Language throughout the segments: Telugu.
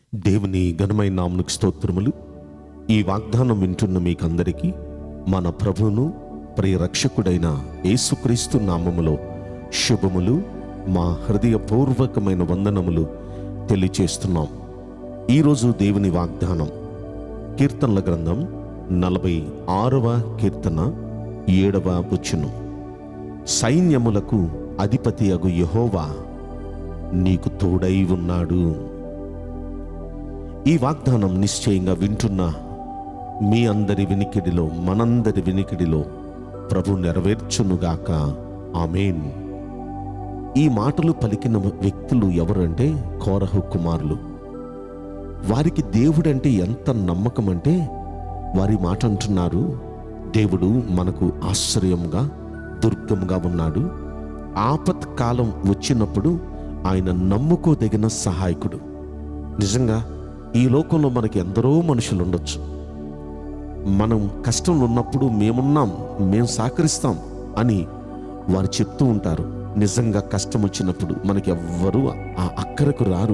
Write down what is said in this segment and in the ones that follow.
దేవుని ఘనమైన నామునికి స్తోత్రములు ఈ వాగ్దానం వింటున్న మీకందరికీ మన ప్రభువును ప్రియరక్షకుడైన యేసుక్రీస్తు నామములో శుభములు మా హృదయపూర్వకమైన వందనములు తెలియచేస్తున్నాం ఈరోజు దేవుని వాగ్దానం కీర్తనల గ్రంథం నలభై ఆరవ కీర్తన ఏడవ వచనం సైన్యములకు అధిపతి అగు యహోవా నీకు తోడై ఉన్నాడు ఈ వాగ్దానం నిశ్చయంగా వింటున్న మీ అందరి వినికిడిలో మనందరి వినికిడిలో ప్రభు నెరవేర్చునుగాక ఆమెన్ ఈ మాటలు పలికిన వ్యక్తులు ఎవరంటే కోరహు కుమారులు వారికి దేవుడంటే ఎంత నమ్మకం అంటే వారి మాట అంటున్నారు దేవుడు మనకు ఆశ్రయంగా దుర్గంగా ఉన్నాడు ఆపత్ కాలం వచ్చినప్పుడు ఆయన నమ్ముకోదగిన సహాయకుడు నిజంగా ఈ లోకంలో మనకి ఎందరో మనుషులు ఉండొచ్చు మనం కష్టంలో ఉన్నప్పుడు మేమున్నాం మేము సహకరిస్తాం అని వారు చెప్తూ ఉంటారు నిజంగా కష్టం వచ్చినప్పుడు మనకి ఎవ్వరూ ఆ అక్కరకు రారు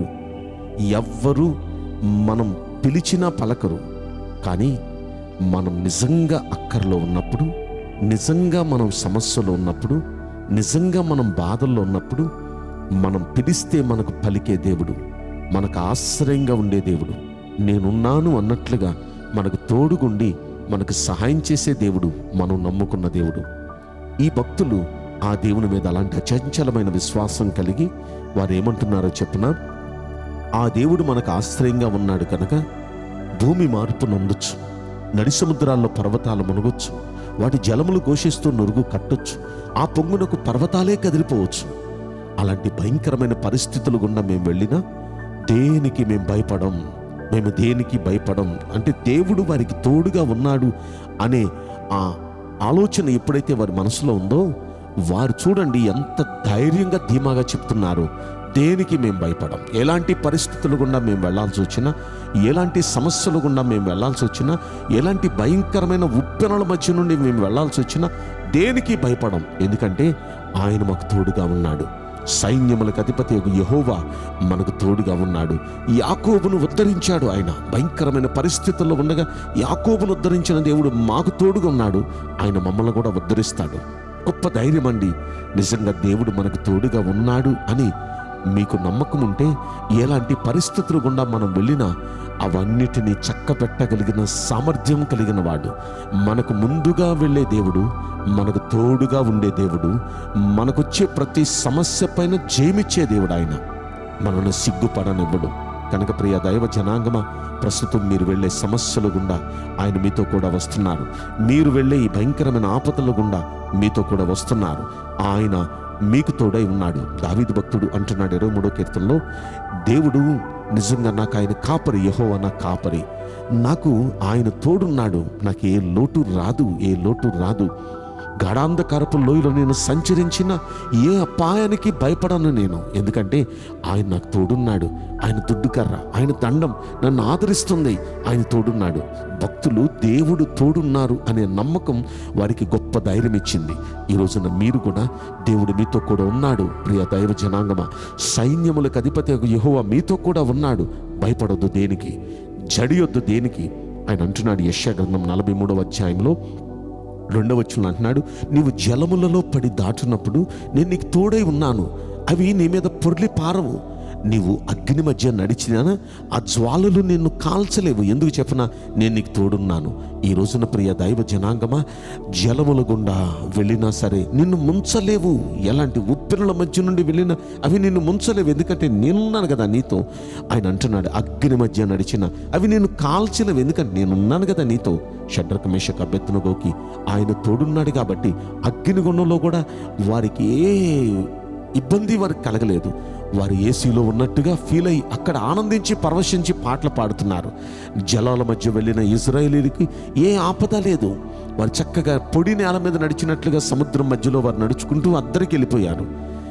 ఎవ్వరూ మనం పిలిచినా పలకరు కానీ మనం నిజంగా అక్కర్లో ఉన్నప్పుడు నిజంగా మనం సమస్యలో ఉన్నప్పుడు నిజంగా మనం బాధల్లో ఉన్నప్పుడు మనం పిలిస్తే మనకు పలికే దేవుడు మనకు ఆశ్రయంగా ఉండే దేవుడు నేనున్నాను అన్నట్లుగా మనకు తోడుగుండి మనకు సహాయం చేసే దేవుడు మనం నమ్ముకున్న దేవుడు ఈ భక్తులు ఆ దేవుని మీద అలాంటి అచంచలమైన విశ్వాసం కలిగి వారు ఏమంటున్నారో చెప్పున ఆ దేవుడు మనకు ఆశ్రయంగా ఉన్నాడు కనుక భూమి మార్పు నొందొచ్చు నడి సముద్రాల్లో పర్వతాలు మునగొచ్చు వాటి జలములు ఘోషిస్తూ నురుగు కట్టొచ్చు ఆ పొంగునకు పర్వతాలే కదిలిపోవచ్చు అలాంటి భయంకరమైన పరిస్థితులు గుండా మేము వెళ్ళినా దేనికి మేము భయపడం మేము దేనికి భయపడం అంటే దేవుడు వారికి తోడుగా ఉన్నాడు అనే ఆ ఆలోచన ఎప్పుడైతే వారి మనసులో ఉందో వారు చూడండి ఎంత ధైర్యంగా ధీమాగా చెప్తున్నారు దేనికి మేము భయపడం ఎలాంటి పరిస్థితులు గుండా మేము వెళ్ళాల్సి వచ్చినా ఎలాంటి సమస్యలు గుండా మేము వెళ్ళాల్సి వచ్చినా ఎలాంటి భయంకరమైన ఉప్పెనల మధ్య నుండి మేము వెళ్ళాల్సి వచ్చినా దేనికి భయపడం ఎందుకంటే ఆయన మాకు తోడుగా ఉన్నాడు సైన్యములకు అధిపతి ఒక యహోవా మనకు తోడుగా ఉన్నాడు యాకోబును ఉద్ధరించాడు ఆయన భయంకరమైన పరిస్థితుల్లో ఉండగా యాకోబును ఉద్ధరించిన దేవుడు మాకు తోడుగా ఉన్నాడు ఆయన మమ్మల్ని కూడా ఉద్ధరిస్తాడు గొప్ప ధైర్యం అండి నిజంగా దేవుడు మనకు తోడుగా ఉన్నాడు అని మీకు నమ్మకం ఉంటే ఎలాంటి పరిస్థితులు గుండా మనం వెళ్ళినా అవన్నిటినీ చక్క పెట్టగలిగిన సామర్థ్యం కలిగిన వాడు మనకు ముందుగా వెళ్ళే దేవుడు మనకు తోడుగా ఉండే దేవుడు మనకొచ్చే ప్రతి సమస్య పైన జయమిచ్చే దేవుడు ఆయన మనల్ని సిగ్గుపడనివ్వడు కనుక ప్రియ దైవ జనాంగమ ప్రస్తుతం మీరు వెళ్ళే సమస్యల గుండా ఆయన మీతో కూడా వస్తున్నారు మీరు వెళ్ళే ఈ భయంకరమైన ఆపదల గుండా మీతో కూడా వస్తున్నారు ఆయన మీకు తోడై ఉన్నాడు దావీదు భక్తుడు అంటున్నాడు ఇరవై మూడో కీర్తనలో దేవుడు నిజంగా నాకు ఆయన కాపరి యహో నా కాపరి నాకు ఆయన తోడున్నాడు నాకు ఏ లోటు రాదు ఏ లోటు రాదు గాఢాంధకారపు లోయలో నేను సంచరించిన ఏ అపాయానికి భయపడను నేను ఎందుకంటే ఆయన నాకు తోడున్నాడు ఆయన దుడ్డుకర్ర ఆయన దండం నన్ను ఆదరిస్తుంది ఆయన తోడున్నాడు భక్తులు దేవుడు తోడున్నారు అనే నమ్మకం వారికి గొప్ప ధైర్యం ఇచ్చింది ఈ రోజున మీరు కూడా దేవుడు మీతో కూడా ఉన్నాడు ప్రియ దైవ జనాంగమ సైన్యములకు అధిపతి యహోవా మీతో కూడా ఉన్నాడు భయపడొద్దు దేనికి జడియొద్దు దేనికి ఆయన అంటున్నాడు యశ్యా గ్రంథం నలభై మూడవ అధ్యాయంలో రెండవ వచనంలో అంటున్నాడు నీవు జలములలో పడి దాటునప్పుడు నేను నీకు తోడై ఉన్నాను అవి నీ మీద పొర్లి పారవు నీవు అగ్ని మధ్య నడిచినా ఆ జ్వాలలు నిన్ను కాల్చలేవు ఎందుకు చెప్పనా నేను నీకు తోడున్నాను ఈ రోజున ప్రియ దైవ జనాంగమా జలముల గుండా వెళ్ళినా సరే నిన్ను ముంచలేవు ఎలాంటి ఉప్పెనుల మధ్య నుండి వెళ్ళినా అవి నిన్ను ముంచలేవు ఎందుకంటే నేనున్నాను కదా నీతో ఆయన అంటున్నాడు అగ్ని మధ్య నడిచిన అవి నిన్ను కాల్చలేవు ఎందుకంటే నేనున్నాను కదా నీతో షడ్రక మేషక అభ్యర్థనగోకి ఆయన తోడున్నాడు కాబట్టి అగ్నిగుండంలో కూడా వారికి ఏ ఇబ్బంది వారికి కలగలేదు వారు ఏసీలో ఉన్నట్టుగా ఫీల్ అయ్యి అక్కడ ఆనందించి పరవశించి పాటలు పాడుతున్నారు జలాల మధ్య వెళ్ళిన ఇజ్రాయేలీలకి ఏ ఆపద లేదు వారు చక్కగా పొడి నేల మీద నడిచినట్లుగా సముద్రం మధ్యలో వారు నడుచుకుంటూ అద్దరికి వెళ్ళిపోయారు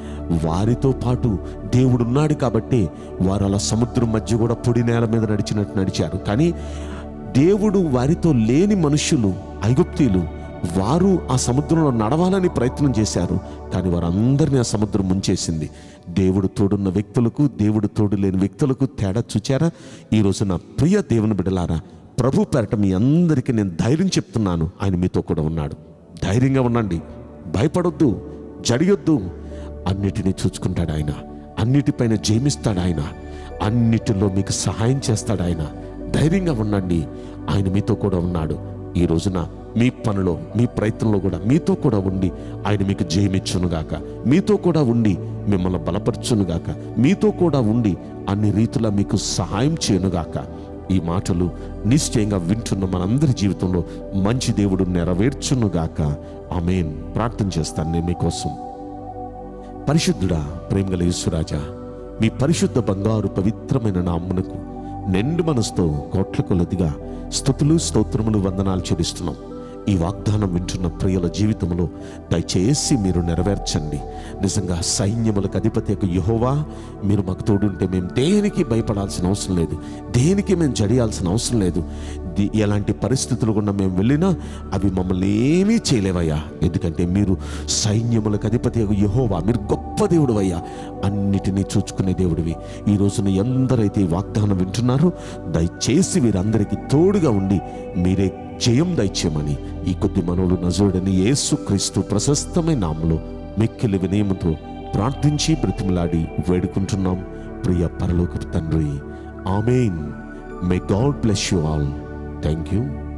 వారితో పాటు దేవుడున్నాడు కాబట్టి వారు అలా సముద్రం మధ్య కూడా పొడి నేల మీద నడిచినట్టు నడిచారు కానీ దేవుడు వారితో లేని మనుషులు ఐగుప్తీలు వారు ఆ సముద్రంలో నడవాలని ప్రయత్నం చేశారు కానీ వారందరినీ ఆ సముద్రం ముంచేసింది దేవుడు తోడున్న వ్యక్తులకు దేవుడు తోడు లేని వ్యక్తులకు తేడా చూచారా ఈరోజు నా ప్రియ దేవుని బిడలారా ప్రభు పేరట మీ అందరికీ నేను ధైర్యం చెప్తున్నాను ఆయన మీతో కూడా ఉన్నాడు ధైర్యంగా ఉండండి భయపడొద్దు జడియొద్దు అన్నిటినీ చూసుకుంటాడు ఆయన అన్నిటిపైన జయమిస్తాడు ఆయన అన్నిటిలో మీకు సహాయం చేస్తాడు ఆయన ధైర్యంగా ఉండండి ఆయన మీతో కూడా ఉన్నాడు ఈ రోజున మీ పనిలో మీ ప్రయత్నంలో కూడా మీతో కూడా ఉండి ఆయన మీకు జయమిచ్చునుగాక మీతో కూడా ఉండి మిమ్మల్ని బలపరచునుగాక మీతో కూడా ఉండి అన్ని రీతుల మీకు సహాయం చేయనుగాక ఈ మాటలు నిశ్చయంగా వింటున్న మనందరి జీవితంలో మంచి దేవుడు నెరవేర్చునుగాక ఆమెన్ ప్రార్థన చేస్తాను నేను మీకోసం పరిశుద్ధుడా ప్రేమగల యేసురాజా మీ పరిశుద్ధ బంగారు పవిత్రమైన నామ్మునకు నిండు మనసుతో కోట్ల కొలదిగా స్థుతులు స్తోత్రములు వందనాలు చెల్లిస్తున్నాం ఈ వాగ్దానం వింటున్న ప్రియుల జీవితంలో దయచేసి మీరు నెరవేర్చండి నిజంగా సైన్యములకు అధిపతి యొక్క యహోవా మీరు మాకు తోడుంటే మేము దేనికి భయపడాల్సిన అవసరం లేదు దేనికి మేము జడియాల్సిన అవసరం లేదు ది- ఎలాంటి పరిస్థితులు గుండా మేము వెళ్ళినా అవి మమ్మల్ని ఏమీ చేయలేవయ్యా ఎందుకంటే మీరు సైన్యములకు అధిపతి యొక్క యహోవా మీరు గొప్ప దేవుడు అయ్యా అన్నిటినీ చూచుకునే దేవుడివి ఈ రోజున ఎందరైతే ఈ వాగ్దానం వింటున్నారో దయచేసి వీరందరికీ తోడుగా ఉండి మీరే జయం దయచేయమని ఈ కొద్ది మనవులు నజరుడని యేసు క్రీస్తు ప్రశస్తమైన నామలో మిక్కిలి వినయముతో ప్రార్థించి బ్రతిమలాడి వేడుకుంటున్నాం ప్రియ పరలోకపు తండ్రి amen may God bless you all thank you